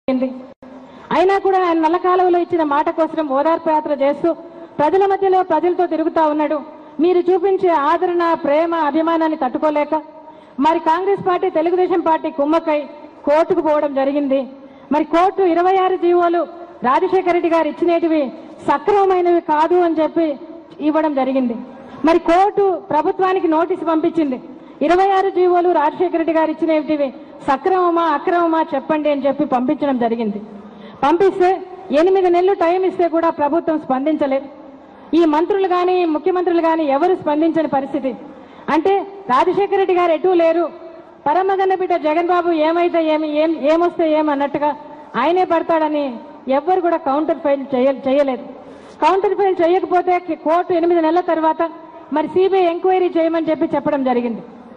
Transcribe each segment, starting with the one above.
జరిగింది అయినా కూడా ఆయన నల్ల కాలువలో ఇచ్చిన మాట కోసం ఓదార్పు యాత్ర చేస్తూ ప్రజల మధ్యలో ప్రజలతో తిరుగుతా ఉన్నాడు మీరు చూపించే ఆదరణ ప్రేమ అభిమానాన్ని తట్టుకోలేక మరి కాంగ్రెస్ పార్టీ తెలుగుదేశం పార్టీ కుమ్మక్కై కోర్టుకు పోవడం జరిగింది మరి కోర్టు ఇరవై ఆరు జీవోలు రాజశేఖర రెడ్డి గారు ఇచ్చినటివి సక్రమమైనవి కాదు అని చెప్పి ఇవ్వడం జరిగింది మరి కోర్టు ప్రభుత్వానికి నోటీసు పంపించింది ఇరవై ఆరు జీవోలు రాజశేఖర రెడ్డి గారు ఇచ్చినవి సక్రమమా అక్రమమా చెప్పండి అని చెప్పి పంపించడం జరిగింది పంపిస్తే ఎనిమిది నెలలు టైం ఇస్తే కూడా ప్రభుత్వం స్పందించలేదు ఈ మంత్రులు కానీ ముఖ్యమంత్రులు కానీ ఎవరు స్పందించని పరిస్థితి అంటే రాజశేఖర రెడ్డి గారు ఎటూ లేరు పరమగన్న బిడ్డ జగన్ బాబు ఏమైతే ఏమి ఏం ఏమొస్తే ఏం అన్నట్టుగా ఆయనే పడతాడని ఎవ్వరు కూడా కౌంటర్ ఫైల్ చేయ చేయలేదు కౌంటర్ ఫైల్ చేయకపోతే కోర్టు ఎనిమిది నెలల తర్వాత మరి సిబిఐ ఎంక్వైరీ చేయమని చెప్పి చెప్పడం జరిగింది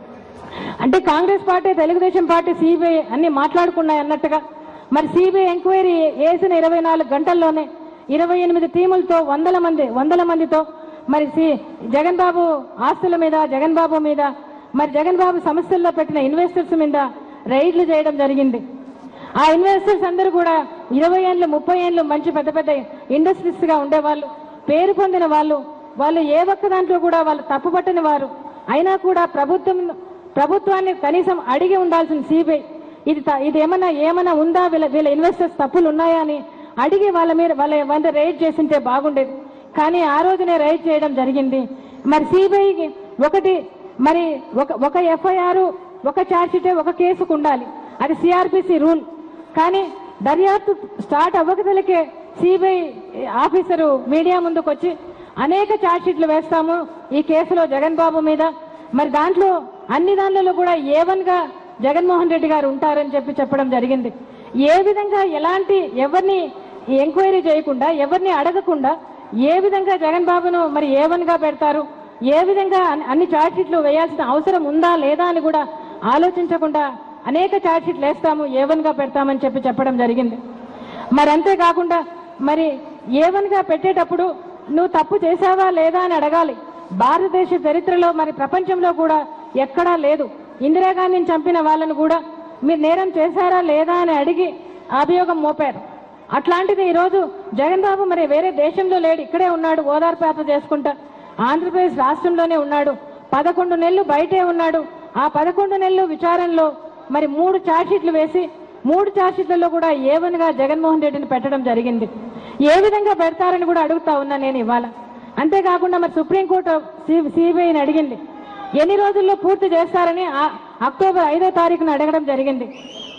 అంటే Congress party Telugu Desam party CBI అన్ని మాట్లాడుకున్నాయి అన్నట్టుగా మరి సిబిఐ ఎంక్వైరీ వేసిన ఇరవై నాలుగు గంటల్లోనే ఇరవై ఎనిమిది టీములతో వందల మంది వందల మందితో మరి సి జగన్ బాబు ఆస్తుల మీద జగన్ బాబు మీద మరి జగన్ బాబు సంస్థల్లో పెట్టిన ఇన్వెస్టర్స్ మీద రైడ్లు చేయడం జరిగింది ఆ ఇన్వెస్టర్స్ అందరూ కూడా ఇరవై ఏళ్ళు ముప్పై ఏళ్ళు మంచి పెద్ద పెద్ద ఇండస్ట్రీస్ గా ఉండేవాళ్ళు పేరు పొందిన వాళ్ళు వాళ్ళు ఏ ఒక్క దాంట్లో కూడా వాళ్ళు తప్పుపట్టని వారు అయినా కూడా ప్రభుత్వం ప్రభుత్వాన్ని కనీసం అడిగి ఉండాల్సిన సిబిఐ ఇది త- ఇది ఏమన్నా ఏమన్నా ఉందా వీళ్ళ వీళ్ళ ఇన్వెస్టర్స్ తప్పులు ఉన్నాయా అని అడిగి వాళ్ళ మీద వాళ్ళ వంద రైడ్ చేసింటే బాగుండేది కానీ ఆ రోజునే రైడ్ చేయడం జరిగింది మరి సిబిఐకి ఒకటి మరి ఒక ఒక ఎఫ్ఐఆర్ ఒక ఛార్జ్షీట్ ఒక కేసుకు ఉండాలి అది సిఆర్పిసి రూల్ కానీ దర్యాప్తు స్టార్ట్ అవ్వకదలకే సిబిఐ ఆఫీసరు మీడియా ముందుకు వచ్చి అనేక ఛార్జ్షీట్లు వేస్తాము ఈ కేసులో జగన్ బాబు మీద మరి దాంట్లో అన్ని దాంట్లో కూడా ఏ వన్ గా జగన్మోహన్ రెడ్డి గారు ఉంటారని చెప్పి చెప్పడం జరిగింది ఏ విధంగా ఎలాంటి ఎవరిని ఎంక్వైరీ చేయకుండా ఎవరిని అడగకుండా ఏ విధంగా జగన్ బాబును మరి ఏ వన్ గా పెడతారు ఏ విధంగా అన్ని- అన్ని ఛార్జ్షీట్లు వేయాల్సిన అవసరం ఉందా లేదా అని కూడా ఆలోచించకుండా అనేక ఛార్జ్షీట్లు వేస్తాము ఏ వన్ గా పెడతామని చెప్పి చెప్పడం జరిగింది మరి అంతేకాకుండా మరి ఏ వన్ గా పెట్టేటప్పుడు నువ్వు తప్పు చేశావా లేదా అని అడగాలి భారతదేశ చరిత్రలో మరి ప్రపంచంలో కూడా ఎక్కడా లేదు ఇందిరాగాంధీని చంపిన వాళ్ళను కూడా మీరు నేరం చేశారా లేదా అని అడిగి అభియోగం మోపారు అట్లాంటిది ఈరోజు జగన్ బాబు మరి వేరే దేశంలో లేడు ఇక్కడే ఉన్నాడు ఓదార్పు యాత్ర చేసుకుంటా ఆంధ్రప్రదేశ్ రాష్ట్రంలోనే ఉన్నాడు పదకొండు నెలలు బయటే ఉన్నాడు ఆ పదకొండు నెలలు విచారణలో మరి మూడు ఛార్జ్షీట్లు వేసి మూడు ఛార్జ్షీట్లలో కూడా ఏవన్గా జగన్మోహన్ రెడ్డిని పెట్టడం జరిగింది ఏ విధంగా పెడతారని కూడా అడుగుతా ఉన్నా నేను ఇవాళ అంతేకాకుండా మరి సుప్రీంకోర్టు సిబిఐని అడిగింది ఎన్ని రోజుల్లో పూర్తి చేస్తారని ఆ- అక్టోబర్ ఐదో తారీఖున అడగడం జరిగింది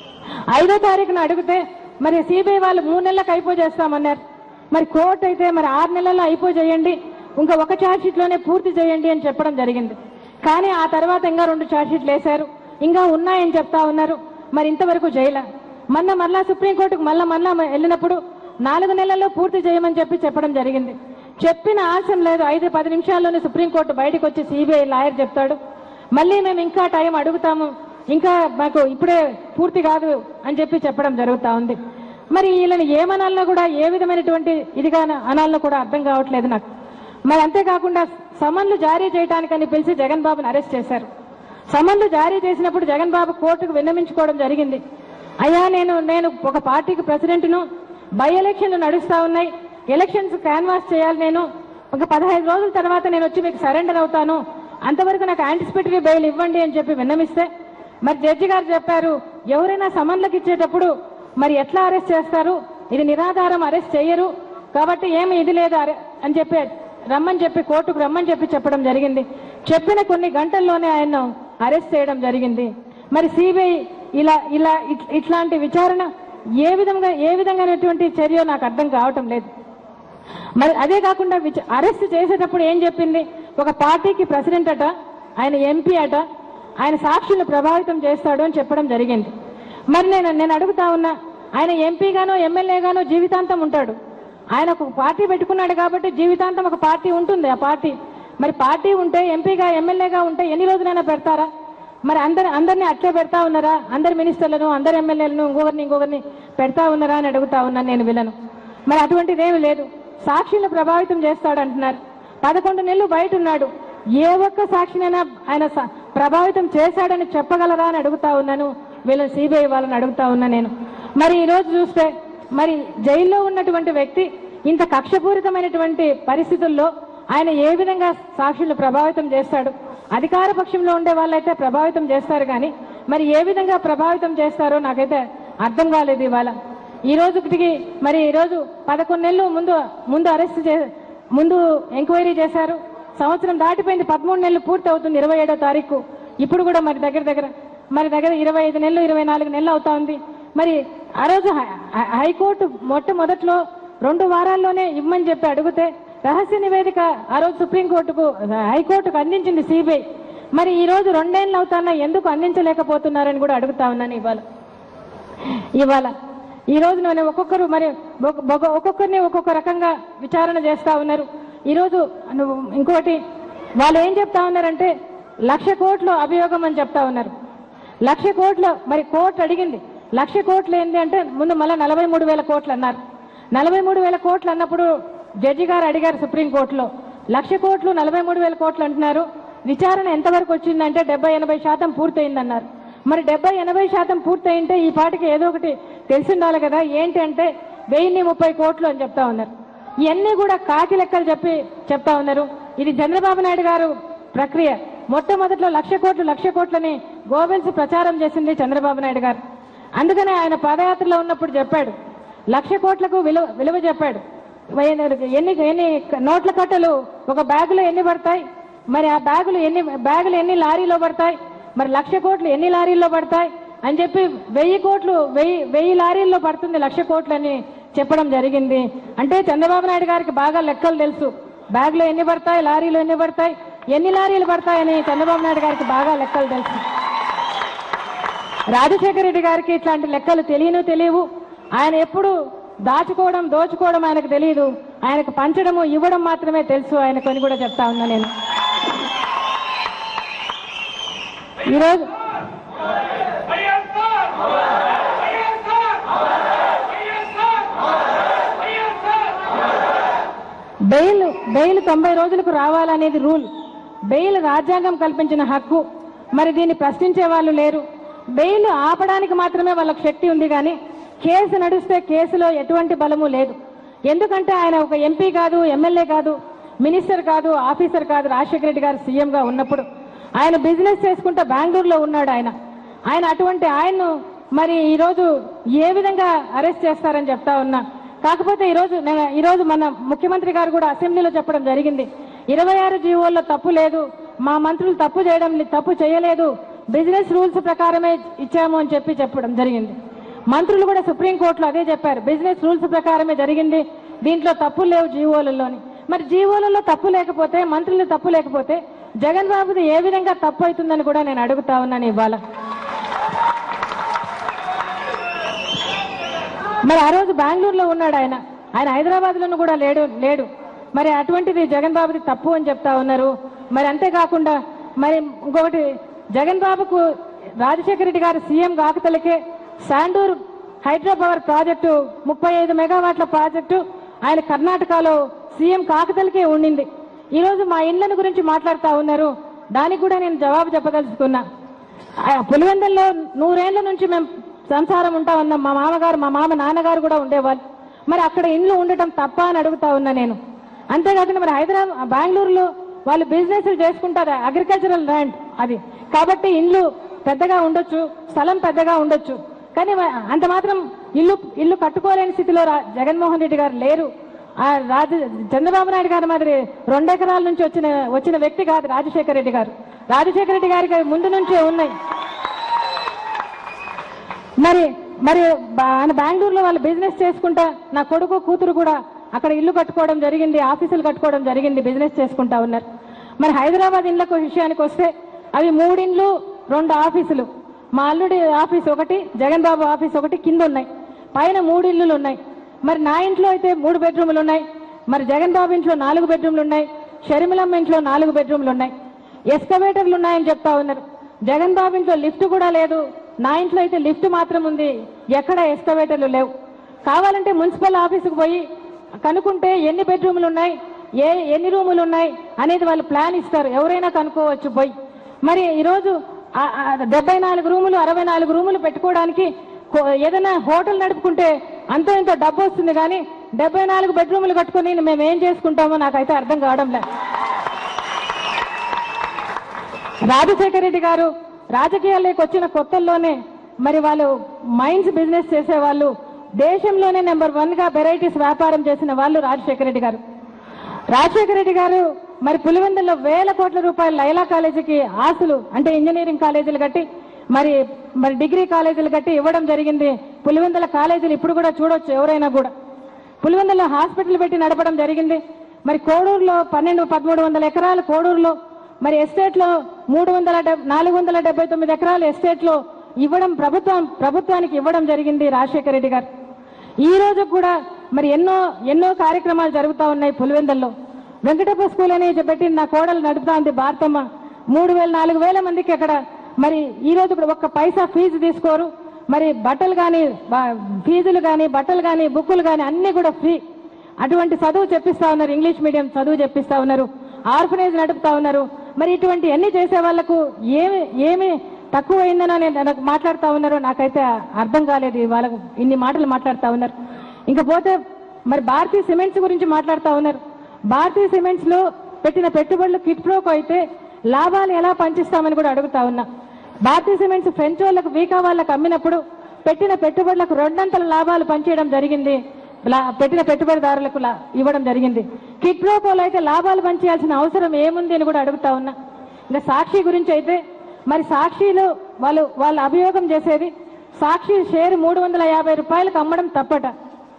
ఐదో తారీఖున అడిగితే మరి సిబిఐ వాళ్ళు మూడు నెలలకు అయిపో చేస్తామన్నారు మరి కోర్టు అయితే మరి ఆరు నెలల్లో అయిపో చేయండి ఇంకా ఒక ఛార్జ్షీట్ లోనే పూర్తి చేయండి అని చెప్పడం జరిగింది కానీ ఆ తర్వాత ఇంకా రెండు ఛార్జ్షీట్లు వేశారు ఇంకా ఉన్నాయని చెప్తా ఉన్నారు మరి ఇంతవరకు చేయలే మొన్న మళ్ళా సుప్రీంకోర్టుకు మళ్ళా మళ్ళా వెళ్ళినప్పుడు నాలుగు నెలల్లో పూర్తి చేయమని చెప్పి చెప్పడం జరిగింది చెప్పిన ఆశం లేదు ఐదు పది నిమిషాల్లోనే సుప్రీంకోర్టు బయటకు వచ్చి సిబిఐ లాయర్ చెప్తాడు మళ్ళీ మేము ఇంకా టైం అడుగుతాము ఇంకా మాకు ఇప్పుడే పూర్తి కాదు అని చెప్పి చెప్పడం జరుగుతా ఉంది మరి వీళ్ళని ఏమనాలన్నా కూడా ఏ విధమైనటువంటి ఇదిగా అనాలన్నా కూడా అర్థం కావట్లేదు నాకు మరి అంతేకాకుండా సమన్లు జారీ చేయడానికని పిలిచి జగన్ బాబుని అరెస్ట్ చేశారు సమన్లు జారీ చేసినప్పుడు జగన్ బాబు కోర్టుకు విన్నవించుకోవడం జరిగింది అయ్యా నేను నేను ఒక పార్టీకి ప్రెసిడెంట్ను బై ఎలక్షన్లు నడుస్తా ఉన్నాయి ఎలక్షన్స్ క్యాన్వాస్ చేయాలి నేను ఒక పదహైదు రోజుల తర్వాత నేను వచ్చి మీకు సరెండర్ అవుతాను అంతవరకు నాకు యాంటిసిపేటరీ బెయిల్ ఇవ్వండి అని చెప్పి విన్నమిస్తే మరి జడ్జి గారు చెప్పారు ఎవరైనా సమన్లకు ఇచ్చేటప్పుడు మరి ఎట్లా అరెస్ట్ చేస్తారు ఇది నిరాధారం అరెస్ట్ చేయరు కాబట్టి ఏమి ఇది లేదు అరె- అని చెప్పి రమ్మని చెప్పి కోర్టుకు రమ్మని చెప్పి చెప్పడం జరిగింది చెప్పిన కొన్ని గంటల్లోనే ఆయన్ను అరెస్ట్ చేయడం జరిగింది మరి సిబిఐ ఇలా ఇలా ఇట్- ఇట్లాంటి విచారణ ఏ విధంగా ఏ విధంగానటువంటి చర్య నాకు అర్థం కావటం లేదు మరి అదే కాకుండా విచ- అరెస్ట్ చేసేటప్పుడు ఏం చెప్పింది ఒక పార్టీకి ప్రెసిడెంట్ అట ఆయన ఎంపీ అట ఆయన సాక్షులను ప్రభావితం చేస్తాడు అని చెప్పడం జరిగింది మరి నేను నేను అడుగుతా ఉన్నా ఆయన ఎంపీగానో ఎమ్మెల్యేగానో జీవితాంతం ఉంటాడు ఆయన ఒక పార్టీ పెట్టుకున్నాడు కాబట్టి జీవితాంతం ఒక పార్టీ ఉంటుంది ఆ పార్టీ మరి పార్టీ ఉంటే ఎంపీగా ఎమ్మెల్యేగా ఉంటే ఎన్ని రోజులైనా పెడతారా మరి అందరి అందరినీ అట్లే పెడతా ఉన్నారా అందరి మినిస్టర్లను అందరి ఎమ్మెల్యేలను ఇంకొకరిని ఇంకొకరిని పెడతా ఉన్నారా అని అడుగుతా ఉన్నాను నేను వీళ్ళను మరి అటువంటిది ఏమి లేదు సాక్షులను ప్రభావితం చేస్తాడు అంటున్నారు పదకొండు నెలలు బయట ఉన్నాడు ఏ ఒక్క సాక్షినైనా ఆయన స- ప్రభావితం చేశాడని చెప్పగలరా అని అడుగుతా ఉన్నాను వీళ్ళని సిబిఐ వాళ్ళని అడుగుతా ఉన్నా నేను మరి ఈ రోజు చూస్తే మరి జైల్లో ఉన్నటువంటి వ్యక్తి ఇంత కక్షపూరితమైనటువంటి పరిస్థితుల్లో ఆయన ఏ విధంగా సాక్షులు ప్రభావితం చేస్తాడు అధికార పక్షంలో ఉండే వాళ్ళైతే ప్రభావితం చేస్తారు కానీ మరి ఏ విధంగా ప్రభావితం చేస్తారో నాకైతే అర్థం కాలేదు ఇవాళ ఈ రోజుకి మరి ఈ రోజు పదకొండు నెలలు ముందు ముందు అరెస్ట్ చే ముందు ఎంక్వైరీ చేశారు సంవత్సరం దాటిపోయింది పదమూడు నెలలు పూర్తి అవుతుంది ఇరవై ఏడో తారీఖు ఇప్పుడు కూడా మరి దగ్గర దగ్గర మరి దగ్గర ఇరవై ఐదు నెలలు ఇరవై నాలుగు నెలలు అవుతా ఉంది మరి ఆ రోజు హై- హై- హైకోర్టు మొట్టమొదట్లో రెండు వారాల్లోనే ఇవ్వమని చెప్పి అడిగితే రహస్య నివేదిక ఆ రోజు సుప్రీంకోర్టుకు హైకోర్టుకు అందించింది సిబిఐ మరి ఈ రోజు రెండేళ్ళు అవుతానా ఎందుకు అందించలేకపోతున్నారని కూడా అడుగుతా ఉన్నాను ఇవాళ ఇవాళ ఈ రోజు నేను ఒక్కొక్కరు మరి ఒక- ఒక- ఒక్కొక్కరిని ఒక్కొక్క రకంగా విచారణ చేస్తా ఉన్నారు ఈ రోజు నువ్వు ఇంకోటి వాళ్ళు ఏం చెప్తా ఉన్నారంటే లక్ష కోట్లు అభియోగం అని చెప్తా ఉన్నారు లక్ష కోట్ల మరి కోర్టు అడిగింది లక్ష కోట్లు ఏంటి అంటే ముందు మళ్ళీ నలభై మూడు వేల కోట్లు అన్నారు నలభై మూడు వేల కోట్లు అన్నప్పుడు జడ్జి గారు అడిగారు సుప్రీంకోర్టులో లక్ష కోట్లు నలభై మూడు వేల కోట్లు అంటున్నారు విచారణ ఎంతవరకు వచ్చిందంటే డెబ్బై ఎనభై శాతం పూర్తయిందన్నారు మరి డెబ్బై ఎనభై శాతం పూర్తయింటే ఈ పాటికి ఏదో ఒకటి తెలిసి ఉండాలి కదా ఏంటి అంటే వెయ్యిన్ని ముప్పై కోట్లు అని చెప్తా ఉన్నారు ఇవన్నీ కూడా కాకి లెక్కలు చెప్పి చెప్తా ఉన్నారు ఇది చంద్రబాబు నాయుడు గారు ప్రక్రియ మొట్టమొదట్లో లక్ష కోట్లు లక్ష కోట్లని గోబెల్స్ ప్రచారం చేసింది చంద్రబాబు నాయుడు గారు అందుకనే ఆయన పాదయాత్రలో ఉన్నప్పుడు చెప్పాడు లక్ష కోట్లకు విలువ విలువ చెప్పాడు ఎన్ని ఎన్ని నోట్ల కట్టలు ఒక బ్యాగులో ఎన్ని పడతాయి మరి ఆ బ్యాగులు ఎన్ని బ్యాగులు ఎన్ని లారీలో పడతాయి మరి లక్ష కోట్లు ఎన్ని లారీల్లో పడతాయి అని చెప్పి వెయ్యి కోట్లు వెయ్యి వెయ్యి లారీల్లో పడుతుంది లక్ష కోట్లు అని చెప్పడం జరిగింది అంటే చంద్రబాబు నాయుడు గారికి బాగా లెక్కలు తెలుసు బ్యాగ్లో ఎన్ని పడతాయి లారీలో ఎన్ని పడతాయి ఎన్ని లారీలు పడతాయని చంద్రబాబు నాయుడు గారికి బాగా లెక్కలు తెలుసు రాజశేఖర రెడ్డి గారికి ఇట్లాంటి లెక్కలు తెలియను తెలియవు ఆయన ఎప్పుడు దాచుకోవడం దోచుకోవడం ఆయనకు తెలియదు ఆయనకు పంచడము ఇవ్వడం మాత్రమే తెలుసు ఆయనకు అని కూడా చెప్తా ఉన్నా నేను ఈరోజు వైఎస్ఆర్ వైఎస్ఆర్ వైఎస్ఆర్ వైఎస్ఆర్ బెయిల్ బెయిల్ తొంభై రోజులకు రావాలనేది రూల్ బెయిల్ రాజ్యాంగం కల్పించిన హక్కు మరి దీన్ని ప్రశ్నించే వాళ్ళు లేరు బెయిల్ ఆపడానికి మాత్రమే వాళ్ళకి శక్తి ఉంది కానీ కేసు నడిస్తే కేసులో ఎటువంటి బలము లేదు ఎందుకంటే ఆయన ఒక ఎంపీ కాదు ఎమ్మెల్యే కాదు మినిస్టర్ కాదు ఆఫీసర్ కాదు రాజశేఖర రెడ్డి గారు సీఎంగా ఉన్నప్పుడు ఆయన బిజినెస్ చేసుకుంటా బెంగళూరులో ఉన్నాడు ఆయన ఆయన అటువంటి ఆయన్ను మరి ఈరోజు ఏ విధంగా అరెస్ట్ చేస్తారని చెప్తా ఉన్నా కాకపోతే ఈరోజు నేను ఈరోజు మన ముఖ్యమంత్రి గారు కూడా అసెంబ్లీలో చెప్పడం జరిగింది ఇరవై ఆరు జీవోల్లో తప్పు లేదు మా మంత్రులు తప్పు చేయడం తప్పు చేయలేదు బిజినెస్ రూల్స్ ప్రకారమే ఇచ్చాము అని చెప్పి చెప్పడం జరిగింది మంత్రులు కూడా సుప్రీంకోర్టులో అదే చెప్పారు బిజినెస్ రూల్స్ ప్రకారమే జరిగింది దీంట్లో తప్పులు లేవు జీవోలలోని మరి జీవోలలో తప్పు లేకపోతే మంత్రులు తప్పు లేకపోతే జగన్ బాబుది ఏ విధంగా తప్పు అవుతుందని కూడా నేను అడుగుతా ఉన్నాను ఇవాళ మరి ఆ రోజు బెంగళూరులో ఉన్నాడు ఆయన ఆయన హైదరాబాద్ లోను కూడా లేడు లేడు మరి అటువంటిది జగన్ బాబుది తప్పు అని చెప్తా ఉన్నారు మరి అంతేకాకుండా మరి ఇంకొకటి జగన్ బాబుకు రాజశేఖర రెడ్డి గారు సీఎం కాకతలకే శాండూర్ హైడ్రో పవర్ ప్రాజెక్టు ముప్పై ఐదు మెగావాట్ల ప్రాజెక్టు ఆయన కర్ణాటకలో సీఎం కాకతలకే ఉండింది ఈ రోజు మా ఇళ్లను గురించి మాట్లాడుతా ఉన్నారు దానికి కూడా నేను జవాబు చెప్పదలుచుకున్నా ఆ పులివెందుల్లో నూరేళ్ల నుంచి మేము సంసారం ఉంటా ఉన్నాం మా మామగారు మా మామ నాన్నగారు కూడా ఉండేవాళ్ళు మరి అక్కడ ఇండ్లు ఉండటం తప్ప అని అడుగుతా ఉన్నా నేను అంతేకాకుండా మరి హైదరాబాద్ బెంగళూరులో వాళ్ళు బిజినెస్ చేసుకుంటారు అగ్రికల్చరల్ ల్యాండ్ అది కాబట్టి ఇండ్లు పెద్దగా ఉండొచ్చు స్థలం పెద్దగా ఉండొచ్చు కానీ మ- అంత మాత్రం ఇల్లు ఇల్లు కట్టుకోలేని స్థితిలో రా- జగన్మోహన్ రెడ్డి గారు లేరు ఆ రాజ చంద్రబాబు నాయుడు గారి మాదిరి రెండు ఎకరాల నుంచి వచ్చిన వచ్చిన వ్యక్తి కాదు రాజశేఖర రెడ్డి గారు రాజశేఖర రెడ్డి గారికి ముందు నుంచే ఉన్నాయి మరి మరి బా- ఆయన బెంగళూరులో వాళ్ళు బిజినెస్ చేసుకుంటా నా కొడుకు కూతురు కూడా అక్కడ ఇల్లు కట్టుకోవడం జరిగింది ఆఫీసులు కట్టుకోవడం జరిగింది బిజినెస్ చేసుకుంటా ఉన్నారు మరి హైదరాబాద్ ఇళ్లకు విషయానికి వస్తే అవి మూడిండ్లు రెండు ఆఫీసులు మా అల్లుడి ఆఫీస్ ఒకటి జగన్ బాబు ఆఫీస్ ఒకటి కింద ఉన్నాయి పైన మూడు ఇల్లులు ఉన్నాయి మరి నా ఇంట్లో అయితే మూడు బెడ్రూములు ఉన్నాయి మరి జగన్ బాబు ఇంట్లో నాలుగు బెడ్రూమ్లు ఉన్నాయి షర్మిలమ్మ ఇంట్లో నాలుగు బెడ్రూమ్లు ఉన్నాయి ఎస్కవేటర్లు ఉన్నాయని చెప్తా ఉన్నారు జగన్ బాబు ఇంట్లో లిఫ్ట్ కూడా లేదు నా ఇంట్లో అయితే లిఫ్ట్ మాత్రం ఉంది ఎక్కడ ఎస్కవేటర్లు లేవు కావాలంటే మున్సిపల్ ఆఫీసుకు పోయి కనుక్కుంటే ఎన్ని బెడ్రూములు ఉన్నాయి ఏ ఎన్ని రూములు ఉన్నాయి అనేది వాళ్ళు ప్లాన్ ఇస్తారు ఎవరైనా కనుక్కోవచ్చు పోయి మరి ఈరోజు ఆ- ఆ డెబ్బై నాలుగు రూములు అరవై నాలుగు రూములు పెట్టుకోవడానికి కో- ఏదైనా హోటల్ నడుపుకుంటే అంతో ఇంతో డబ్బు వస్తుంది కానీ డెబ్బై నాలుగు బెడ్రూములు కట్టుకుని మేము ఏం చేసుకుంటామో నాకైతే అర్థం కావడం లేదు రాజశేఖర రెడ్డి గారు రాజకీయాల్లోకి వచ్చిన కొత్తల్లోనే మరి వాళ్ళు మైన్స్ బిజినెస్ చేసే వాళ్ళు దేశంలోనే నెంబర్ వన్ గా వెరైటీస్ వ్యాపారం చేసిన వాళ్ళు రాజశేఖర రెడ్డి గారు రాజశేఖర రెడ్డి గారు మరి పులివెందుల్లో వేల కోట్ల రూపాయల లైలా కాలేజీకి ఆస్తులు అంటే ఇంజనీరింగ్ కాలేజీలు కట్టి మరి మరి డిగ్రీ కాలేజీలు కట్టి ఇవ్వడం జరిగింది పులివెందుల కాలేజీలు ఇప్పుడు కూడా చూడొచ్చు ఎవరైనా కూడా పులివెందులో హాస్పిటల్ పెట్టి నడపడం జరిగింది మరి కోడూరులో పన్నెండు పదమూడు వందల ఎకరాలు కోడూరులో మరి ఎస్టేట్ లో మూడు వందల డెబ్- నాలుగు వందల డెబ్బై తొమ్మిది ఎకరాలు ఎస్టేట్ లో ఇవ్వడం ప్రభుత్వం ప్రభుత్వానికి ఇవ్వడం జరిగింది రాజశేఖర రెడ్డి గారు ఈ రోజు కూడా మరి ఎన్నో ఎన్నో కార్యక్రమాలు జరుగుతా ఉన్నాయి పులివెందుల్లో వెంకటప్ప స్కూల్ అని పెట్టి నా కోడలు నడుపుతా ఉంది భారతమ్మ మూడు వేల నాలుగు వేల మందికి అక్కడ మరి ఈ రోజు కూడా ఒక్క పైసా ఫీజు తీసుకోరు మరి బట్టలు కానీ ఫీజులు కానీ బట్టలు కానీ బుక్కులు కానీ అన్ని కూడా ఫ్రీ అటువంటి చదువు చెప్పిస్తా ఉన్నారు ఇంగ్లీష్ మీడియం చదువు చెప్పిస్తా ఉన్నారు ఆర్ఫనేజ్ నడుపుతా ఉన్నారు మరి ఇటువంటి అన్ని చేసే వాళ్లకు ఏమి ఏమి తక్కువైందని నేను నాకు మాట్లాడుతా ఉన్నారు నాకైతే అర్థం కాలేదు వాళ్ళకు ఇన్ని మాటలు మాట్లాడుతా ఉన్నారు ఇంకా పోతే మరి భారతీయ సిమెంట్స్ గురించి మాట్లాడుతా ఉన్నారు భారతీయ సిమెంట్స్ లో పెట్టిన పెట్టుబడులు కిట్ ప్రోకో అయితే లాభాలు ఎలా పంచిస్తామని కూడా అడుగుతా ఉన్నా భారతీయ సిమెంట్స్ ఫ్రెంచ్ వాళ్ళకు వీకా వాళ్ళకు అమ్మినప్పుడు పెట్టిన పెట్టుబడులకు రెండంతల లాభాలు పంచేయడం జరిగింది లా- పెట్టిన పెట్టుబడిదారులకు లా- ఇవ్వడం జరిగింది కిట్ ప్రోకోలో అయితే లాభాలు పంచేయాల్సిన అవసరం ఏముంది అని కూడా అడుగుతా ఉన్నా ఇంకా సాక్షి గురించి అయితే మరి సాక్షిలో వాళ్ళు వాళ్ళు అభియోగం చేసేది సాక్షి షేరు మూడు వందల యాభై రూపాయలకు అమ్మడం తప్పట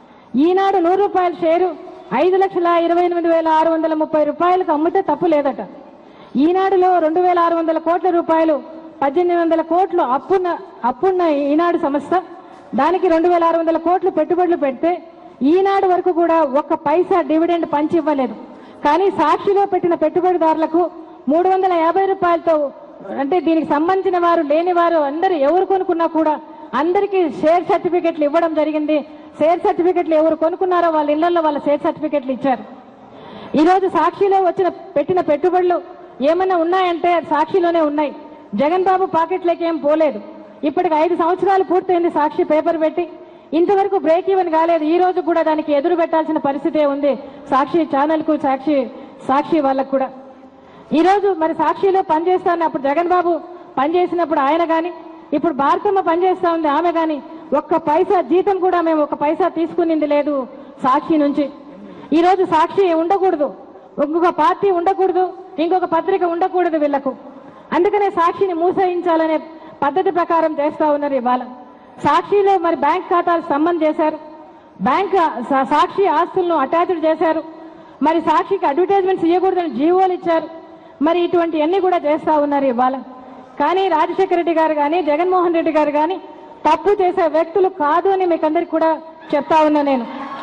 ఈనాడు నూరు రూపాయల షేరు ఐదు లక్షల ఇరవై ఎనిమిది వేల ఆరు వందల ముప్పై రూపాయలకు అమ్మితే తప్పు లేదట ఈనాడులో రెండు వేల ఆరు వందల కోట్ల రూపాయలు పద్దెనిమిది వందల కోట్లు అప్పున్న అప్పున్న ఈనాడు సంస్థ దానికి రెండు వేల ఆరు వందల కోట్లు పెట్టుబడులు పెడితే ఈనాడు వరకు కూడా ఒక్క పైసా డివిడెండ్ పంచి ఇవ్వలేదు కానీ సాక్షిలో పెట్టిన పెట్టుబడిదారులకు మూడు వందల యాభై రూపాయలతో అంటే దీనికి సంబంధించిన వారు లేని వారు అందరూ ఎవరు కొనుక్కున్నా కూడా అందరికీ షేర్ సర్టిఫికెట్లు ఇవ్వడం జరిగింది షేర్ సర్టిఫికెట్లు ఎవరు కొనుక్కున్నారో వాళ్ళ ఇళ్లలో వాళ్ళ షేర్ సర్టిఫికెట్లు ఇచ్చారు ఈ రోజు సాక్షిలో వచ్చిన పెట్టిన పెట్టుబడులు ఏమన్నా ఉన్నాయంటే అది సాక్షిలోనే ఉన్నాయి జగన్ బాబు పాకెట్లోకి ఏం పోలేదు ఇప్పటికి ఐదు సంవత్సరాలు పూర్తయింది సాక్షి పేపర్ పెట్టి ఇంతవరకు బ్రేక్ ఈవెన్ కాలేదు ఈ రోజు కూడా దానికి ఎదురు పెట్టాల్సిన పరిస్థితే ఉంది సాక్షి ఛానల్ కు సాక్షి సాక్షి వాళ్ళకు కూడా ఈ రోజు మరి సాక్షిలో పనిచేస్తాను అప్పుడు జగన్ బాబు పనిచేసినప్పుడు ఆయన గాని ఇప్పుడు భారతమ్మ పనిచేస్తా ఉంది ఆమె గాని ఒక్క పైసా జీతం కూడా మేము ఒక పైసా తీసుకునింది లేదు సాక్షి నుంచి ఈ రోజు సాక్షి ఉండకూడదు ఇంకొక పార్టీ ఉండకూడదు ఇంకొక పత్రిక ఉండకూడదు వీళ్లకు అందుకనే సాక్షిని మూసేయించాలనే పద్ధతి ప్రకారం చేస్తా ఉన్నారు ఇవాళ సాక్షిలో మరి బ్యాంక్ ఖాతాలు సంబంధం చేశారు బ్యాంక్ సా- సాక్షి ఆస్తులను అటాచ్డ్ చేశారు మరి సాక్షికి అడ్వర్టైజ్మెంట్స్ ఇవ్వకూడదని జీవోలు ఇచ్చారు మరి ఇటువంటి అన్ని కూడా చేస్తా ఉన్నారు ఇవాళ కానీ రాజశేఖర రెడ్డి గారు కానీ జగన్మోహన్ రెడ్డి గారు కానీ తప్పు చేసే వ్యక్తులు కాదు అని మీకు అందరికి కూడా చెప్తా ఉన్నా నేను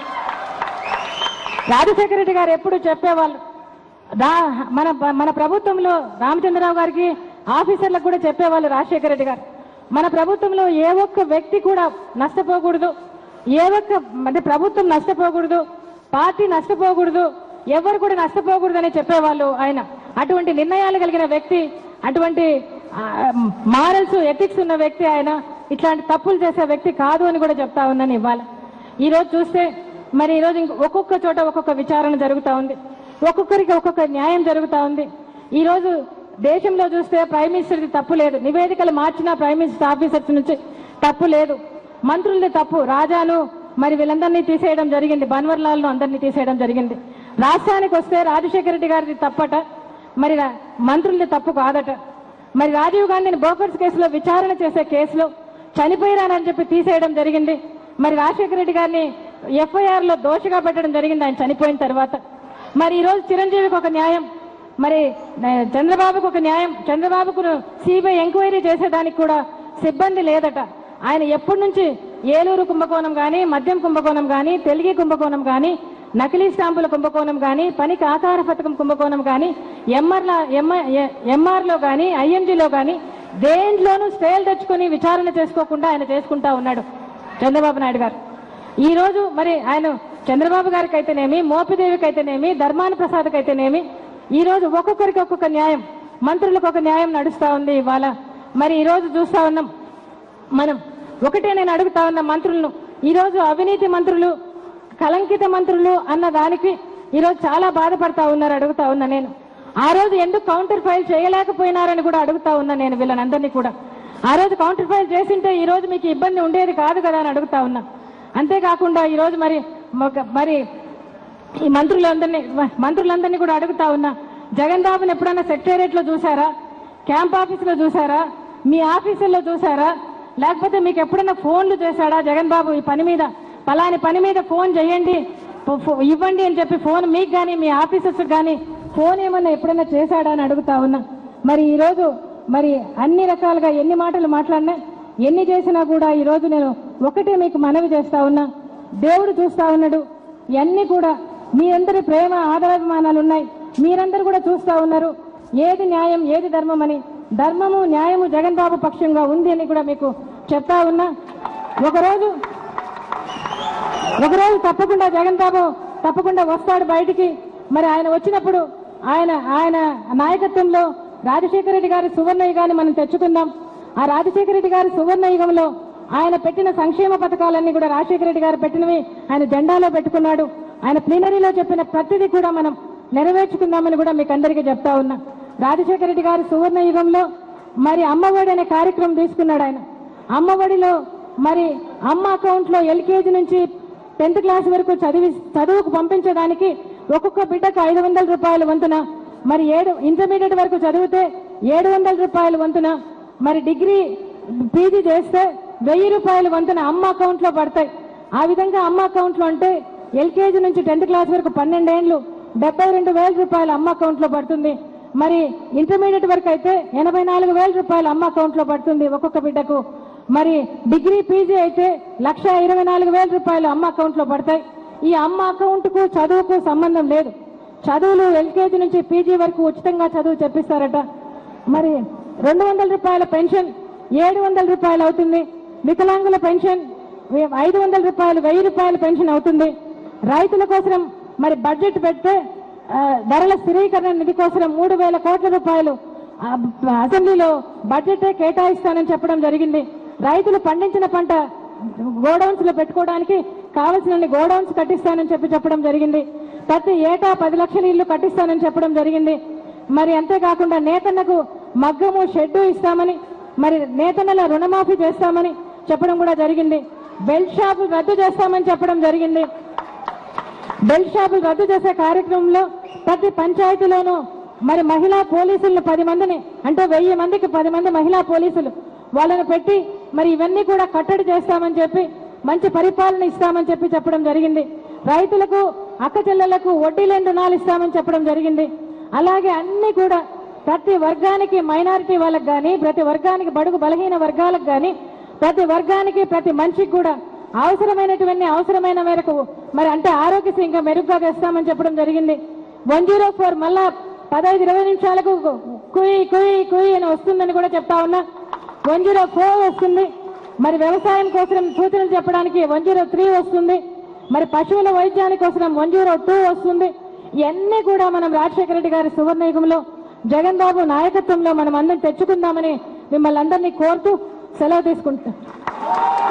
రాజశేఖర రెడ్డి గారు ఎప్పుడు చెప్పేవాళ్ళు రా మన మన ప్రభుత్వంలో రామచంద్రరావు గారికి ఆఫీసర్లకు కూడా చెప్పేవాళ్ళు రాజశేఖర రెడ్డి గారు మన ప్రభుత్వంలో ఏ ఒక్క వ్యక్తి కూడా నష్టపోకూడదు ఏ ఒక్క అంటే ప్రభుత్వం నష్టపోకూడదు పార్టీ నష్టపోకూడదు ఎవరు కూడా నష్టపోకూడదు అని చెప్పేవాళ్ళు ఆయన అటువంటి నిర్ణయాలు కలిగిన వ్యక్తి అటువంటి మారల్స్ ఎథిక్స్ ఉన్న వ్యక్తి ఆయన ఇట్లాంటి తప్పులు చేసే వ్యక్తి కాదు అని కూడా చెప్తా ఉన్నాను ఇవాళ ఈ రోజు చూస్తే మరి ఈ రోజు ఇంక- ఒక్కొక్క చోట ఒక్కొక్క విచారణ జరుగుతా ఉంది ఒక్కొక్కరికి ఒక్కొక్క న్యాయం జరుగుతా ఉంది ఈ రోజు దేశంలో చూస్తే ప్రైమ్ మినిస్టర్ది తప్పు లేదు నివేదికలు మార్చిన ప్రైమ్ మినిస్టర్ ఆఫీసర్స్ నుంచి తప్పు లేదు మంత్రులది తప్పు రాజాను మరి వీళ్ళందరినీ తీసేయడం జరిగింది బన్వర్లాల్ను అందరినీ తీసేయడం జరిగింది రాష్ట్రానికి వస్తే రాజశేఖర రెడ్డి గారిది తప్పట మరి రా- మంత్రులది తప్పు కాదట మరి రాజీవ్ గాంధీని బోకర్స్ కేసులో విచారణ చేసే కేసులో చనిపోయినానని చెప్పి తీసేయడం జరిగింది మరి రాజశేఖర రెడ్డి గారిని ఎఫ్ఐఆర్ లో దోషిగా పెట్టడం జరిగింది ఆయన చనిపోయిన తర్వాత మరి ఈ రోజు చిరంజీవికి ఒక న్యాయం మరి ఆ, చంద్రబాబుకు ఒక న్యాయం చంద్రబాబుకు సిబిఐ ఎంక్వైరీ చేసేదానికి కూడా సిబ్బంది లేదట ఆయన ఎప్పటి నుంచి ఏలూరు కుంభకోణం గాని మద్యం కుంభకోణం గాని తెలుగు కుంభకోణం గాని నకిలీ స్టాంపుల కుంభకోణం గాని పనికి ఆకార పథకం కుంభకోణం గాని ఎంఆర్ల ఎంఆర్లో గాని ఐఎంజీలో గాని దేంట్లోనూ స్టేలు తెచ్చుకొని విచారణ చేసుకోకుండా ఆయన చేసుకుంటా ఉన్నాడు చంద్రబాబు నాయుడు గారు ఈ రోజు మరి ఆయన చంద్రబాబు గారికి అయితేనేమి మోపిదేవికి అయితేనేమి ధర్మాన ప్రసాద్కి అయితేనేమి ఈ రోజు ఒక్కొక్కరికి ఒక్కొక్క న్యాయం మంత్రులకు ఒక న్యాయం నడుస్తా ఉంది ఇవాళ మరి ఈ రోజు చూస్తా ఉన్నాం మనం ఒకటే నేను అడుగుతా ఉన్న మంత్రులను ఈ రోజు అవినీతి మంత్రులు కలంకిత మంత్రులు అన్న దానికి ఈరోజు చాలా బాధపడతా ఉన్నారు అడుగుతా ఉన్నా నేను ఆ రోజు ఎందుకు కౌంటర్ ఫైల్ చేయలేకపోయినారని కూడా అడుగుతా ఉన్నా నేను వీళ్ళనందరినీ కూడా ఆ రోజు కౌంటర్ ఫైల్ చేసింటే ఈ రోజు మీకు ఇబ్బంది ఉండేది కాదు కదా అని అడుగుతా ఉన్నా అంతేకాకుండా ఈ రోజు మరి ఒక- మరి ఈ మంత్రులందరినీ మంత్రులందరినీ కూడా అడుగుతా ఉన్నా జగన్ బాబుని ఎప్పుడైనా సెక్రటేరియట్ లో చూసారా క్యాంప్ ఆఫీస్ లో చూసారా మీ ఆఫీసుల్లో చూసారా లేకపోతే మీకు ఎప్పుడైనా ఫోన్లు చేశాడా జగన్ బాబు ఈ పని మీద పలాని పని మీద ఫోన్ చేయండి ఫో- ఫో- ఇవ్వండి అని చెప్పి ఫోన్ మీకు కానీ మీ ఆఫీసర్స్ కానీ ఫోన్ ఏమన్నా ఎప్పుడైనా చేశాడా అని అడుగుతా ఉన్నా మరి ఈ రోజు మరి అన్ని రకాలుగా ఎన్ని మాటలు మాట్లాడినా ఎన్ని చేసినా కూడా ఈ రోజు నేను ఒకటే మీకు మనవి చేస్తా ఉన్నా దేవుడు చూస్తా ఉన్నాడు ఇవన్నీ కూడా మీ అందరి ప్రేమ ఆదరాభిమానాలు ఉన్నాయి మీరందరూ కూడా చూస్తా ఉన్నారు ఏది న్యాయం ఏది ధర్మం అని ధర్మము న్యాయము జగన్ బాబు పక్షంగా ఉంది అని కూడా మీకు చెప్తా ఉన్నా ఒకరోజు ఒకరోజు తప్పకుండా జగన్ బాబు తప్పకుండా వస్తాడు బయటికి మరి ఆయన వచ్చినప్పుడు ఆయన ఆయన నాయకత్వంలో రాజశేఖర రెడ్డి గారి సువర్ణ యుగాన్ని మనం తెచ్చుకుందాం ఆ రాజశేఖర రెడ్డి గారి సువర్ణ యుగంలో ఆయన పెట్టిన సంక్షేమ పథకాలన్నీ కూడా రాజశేఖర రెడ్డి గారు పెట్టినవి ఆయన జెండాలో పెట్టుకున్నాడు ఆయన ప్లీనరీలో చెప్పిన ప్రతిదీ కూడా మనం నెరవేర్చుకుందామని కూడా మీకు అందరికీ చెప్తా ఉన్నా రాజశేఖర రెడ్డి గారి సువర్ణ యుగంలో మరి అమ్మఒడి అనే కార్యక్రమం తీసుకున్నాడు ఆయన అమ్మఒడిలో మరి అమ్మ అకౌంట్ లో ఎల్కేజీ నుంచి టెన్త్ క్లాస్ వరకు చదివి చదువుకు పంపించడానికి ఒక్కొక్క బిడ్డకు ఐదు వందల రూపాయల వంతున మరి ఏడు ఇంటర్మీడియట్ వరకు చదివితే ఏడు వందల రూపాయల వంతున మరి డిగ్రీ పీజీ చేస్తే వెయ్యి రూపాయల వంతున అమ్మ అకౌంట్ లో పడతాయి ఆ విధంగా అమ్మ అకౌంట్ లో అంటే ఎల్కేజీ నుంచి టెన్త్ క్లాస్ వరకు పన్నెండేండ్లు డెబ్బై రెండు వేల రూపాయలు అమ్మ అకౌంట్ లో పడుతుంది మరి ఇంటర్మీడియట్ వరకు అయితే ఎనభై నాలుగు వేల రూపాయలు అమ్మ అకౌంట్ లో పడుతుంది ఒక్కొక్క బిడ్డకు మరి డిగ్రీ పీజీ అయితే లక్ష ఇరవై నాలుగు వేల రూపాయలు అమ్మ అకౌంట్ లో పడతాయి ఈ అమ్మ అకౌంట్ కు చదువుకు సంబంధం లేదు చదువులు ఎల్కేజీ నుంచి పీజీ వరకు ఉచితంగా చదువు చెప్పిస్తారట మరి రెండు వందల రూపాయల పెన్షన్ ఏడు వందల రూపాయలు అవుతుంది వికలాంగుల పెన్షన్ వే- ఐదు వందల రూపాయలు వెయ్యి రూపాయల పెన్షన్ అవుతుంది రైతుల కోసం మరి బడ్జెట్ పెడితే ఆ, ధరల స్థిరీకరణ నిధి కోసం మూడు వేల కోట్ల రూపాయలు ఆ, అసెంబ్లీలో బడ్జెట్ కేటాయిస్తానని చెప్పడం జరిగింది రైతులు పండించిన పంట గోడౌన్స్ లో పెట్టుకోవడానికి కావలసిన గోడౌన్స్ కట్టిస్తానని చెప్పి చెప్పడం జరిగింది ప్రతి ఏటా పది లక్షల ఇల్లు కట్టిస్తానని చెప్పడం జరిగింది మరి అంతేకాకుండా నేతన్నకు మగ్గము షెడ్డు ఇస్తామని మరి నేతన్నల రుణమాఫీ చేస్తామని చెప్పడం కూడా జరిగింది బెల్ట్ షాపులు రద్దు చేస్తామని చెప్పడం జరిగింది బెల్ట్ షాపులు రద్దు చేసే కార్యక్రమంలో ప్రతి పంచాయతీలోనూ మరి మహిళా పోలీసులను పది మందిని అంటే వెయ్యి మందికి పది మంది మహిళా పోలీసులు వాళ్ళని పెట్టి మరి ఇవన్నీ కూడా కట్టడి చేస్తామని చెప్పి మంచి పరిపాలన ఇస్తామని చెప్పి చెప్పడం జరిగింది రైతులకు అక్క చెల్లెలకు వడ్డీ లేని రుణాలు ఇస్తామని చెప్పడం జరిగింది అలాగే అన్ని కూడా ప్రతి వర్గానికి మైనారిటీ వాళ్ళకి కానీ ప్రతి వర్గానికి బడుగు బలహీన వర్గాలకు కానీ ప్రతి వర్గానికి ప్రతి మనిషికి కూడా అవసరమైనటువంటి అవసరమైన మేరకు మరి అంటే ఆరోగ్యశ్రీ ఇంకా మెరుగ్గా తెస్తామని చెప్పడం జరిగింది వన్ జీరో ఫోర్ మళ్ళా పదహైదు ఇరవై నిమిషాలకు కుయి కుయి కుయి అని వస్తుందని కూడా చెప్తా ఉన్నా వన్ జీరో ఫోర్ వస్తుంది మరి వ్యవసాయం కోసం సూచనలు చెప్పడానికి వన్ జీరో త్రీ వస్తుంది మరి పశువుల వైద్యానికి కోసం వన్ జీరో టూ వస్తుంది ఇవన్నీ కూడా మనం రాజశేఖర రెడ్డి గారి సువర్ణయుగంలో జగన్ బాబు నాయకత్వంలో మనం అందరం తెచ్చుకుందామని మిమ్మల్ని అందరినీ కోరుతూ సెలవు తీసుకుంటాం